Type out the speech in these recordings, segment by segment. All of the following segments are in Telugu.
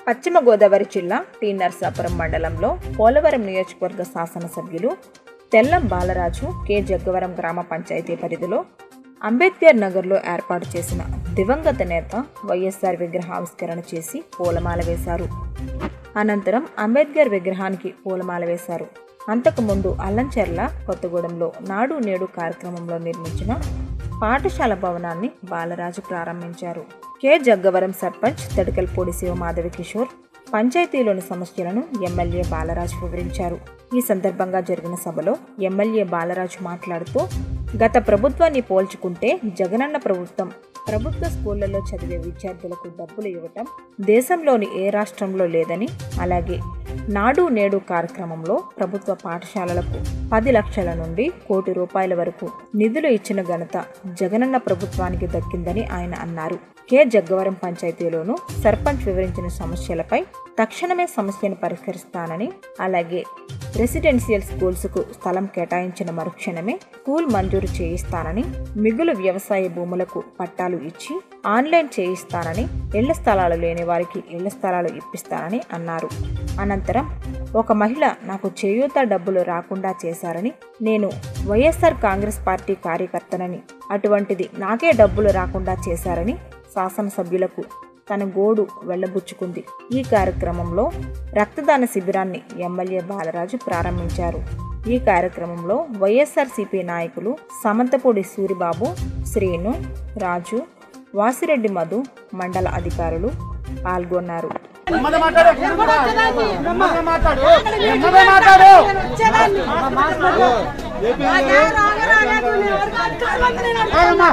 పశ్చిమ గోదావరి జిల్లా టీ నర్సాపురం మండలంలో పోలవరం నియోజకవర్గ శాసనసభ్యులు తెల్లం బాలరాజు కె జగ్గవరం గ్రామ పంచాయతీ పరిధిలో అంబేద్కర్ నగర్లో ఏర్పాటు చేసిన దివంగత నేత వైఎస్ఆర్ విగ్రహావిష్కరణ చేసి పూలమాల వేశారు అనంతరం అంబేద్కర్ విగ్రహానికి పూలమాల వేశారు అంతకుముందు అల్లంచెర్ల కొత్తగూడెంలో నాడు నేడు కార్యక్రమంలో నిర్మించిన పాఠశాల భవనాన్ని బాలరాజు ప్రారంభించారు కె జగ్గవరం సర్పంచ్ తడికల్పూడి శివమాధవి కిషోర్ పంచాయతీలోని సమస్యలను ఎమ్మెల్యే బాలరాజు వివరించారు ఈ సందర్భంగా జరిగిన సభలో ఎమ్మెల్యే బాలరాజు మాట్లాడుతూ గత ప్రభుత్వాన్ని పోల్చుకుంటే జగనన్న ప్రభుత్వం ప్రభుత్వ స్కూళ్లలో చదివే విద్యార్థులకు డబ్బులు ఇవ్వటం దేశంలోని ఏ రాష్ట్రంలో లేదని అలాగే నాడు నేడు కార్యక్రమంలో ప్రభుత్వ పాఠశాలలకు పది లక్షల నుండి కోటి రూపాయల వరకు నిధులు ఇచ్చిన ఘనత జగనన్న ప్రభుత్వానికి దక్కిందని ఆయన అన్నారు కె జగ్గవరం పంచాయతీలోను సర్పంచ్ వివరించిన సమస్యలపై తక్షణమే సమస్యను పరిష్కరిస్తానని అలాగే రెసిడెన్షియల్ స్కూల్స్కు స్థలం కేటాయించిన మరుక్షణమే స్కూల్ మంజూరు చేయిస్తానని మిగులు వ్యవసాయ భూములకు పట్టాలు ఇచ్చి ఆన్లైన్ చేయిస్తానని ఇళ్ల స్థలాలు లేని వారికి ఇళ్ల స్థలాలు ఇప్పిస్తానని అన్నారు అనంతరం ఒక మహిళ నాకు చేయూత డబ్బులు రాకుండా చేశారని నేను వైఎస్ఆర్ కాంగ్రెస్ పార్టీ కార్యకర్తనని అటువంటిది నాకే డబ్బులు రాకుండా చేశారని శాసనసభ్యులకు తన గోడు వెళ్లబుచ్చుకుంది ఈ కార్యక్రమంలో రక్తదాన శిబిరాన్ని ఎమ్మెల్యే బాలరాజు ప్రారంభించారు ఈ కార్యక్రమంలో వైఎస్ఆర్సీపీ నాయకులు సమంతపూడి సూరిబాబు శ్రీను రాజు వాసిరెడ్డి మధు మండల అధికారులు పాల్గొన్నారు నెమ్మది మాట్లాడు నెమ్మది మాట్లాడు నెమ్మది మాట్లాడు ఆగమ్మా.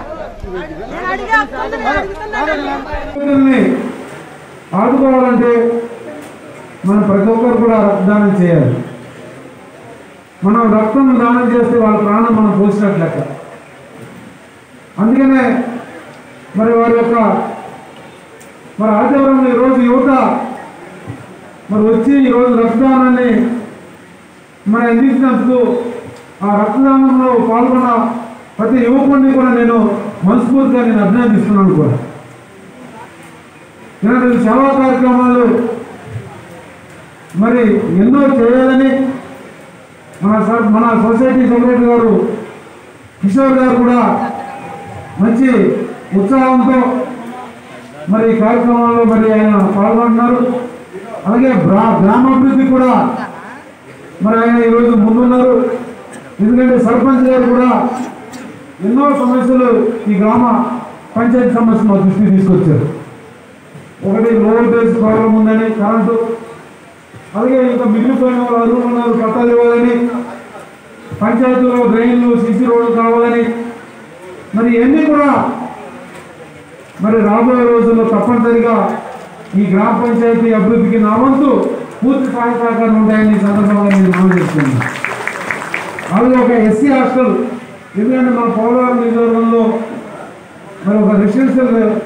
పిల్లల్ని ఆదుకోవాలంటే మనం ప్రతి ఒక్కరు కూడా రక్తదానం చేయాలి మనం రక్తం దానం చేస్తే వాళ్ళ ప్రాణం మనం పోసినట్లు లెక్క అందుకనే మరి వారి యొక్క మరి ఆదివారం ఈరోజు యువత మరి వచ్చి ఈరోజు రక్తదానాన్ని మరి అందించినందుకు ఆ రక్తదానంలో పాల్గొన్న ప్రతి యువకుడిని కూడా నేను మనస్ఫూర్తిగా నేను అభినందిస్తున్నాను కూడా ఇలాంటి సేవా కార్యక్రమాలు మరి ఎన్నో చేయాలని మన స- మన సొసైటీ సెక్రటరీ గారు కిషోర్ గారు కూడా మంచి ఉత్సాహంతో మరి ఈ కార్యక్రమంలో మరి ఆయన పాల్గొంటున్నారు అలాగే గ్రా గ్రామాభివృద్ధి కూడా మరి ఆయన ఈరోజు ముందున్నారు ఎందుకంటే సర్పంచ్ గారు కూడా ఎన్నో సమస్యలు ఈ గ్రామ పంచాయతీ సమస్య మా దృష్టికి తీసుకొచ్చారు ఒకటి లో వోల్టేజ్ ప్రాబ్లం ఉందని కరెంటు అలాగే ఇంకా మిగిలిపోయిన వాళ్ళు అరువులు ఉన్నారు పట్టాలు ఇవ్వాలని పంచాయతీలో డ్రైన్లు సిసి రోడ్లు కావాలని మరి ఇవన్నీ కూడా మరి రాబోయే రోజుల్లో తప్పనిసరిగా ఈ గ్రామ పంచాయతీ అభివృద్ధికి నా వంతు పూర్తి సహాయ సహకారం ఉంటాయని ఈ సందర్భంగా నేను మనం చేస్తున్నాను అలాగే ఒక ఎస్సీ హాస్టల్ ఎందుకంటే మన పోలవరం నియోజకవర్గంలో మరి ఒక రెసిడెన్షియల్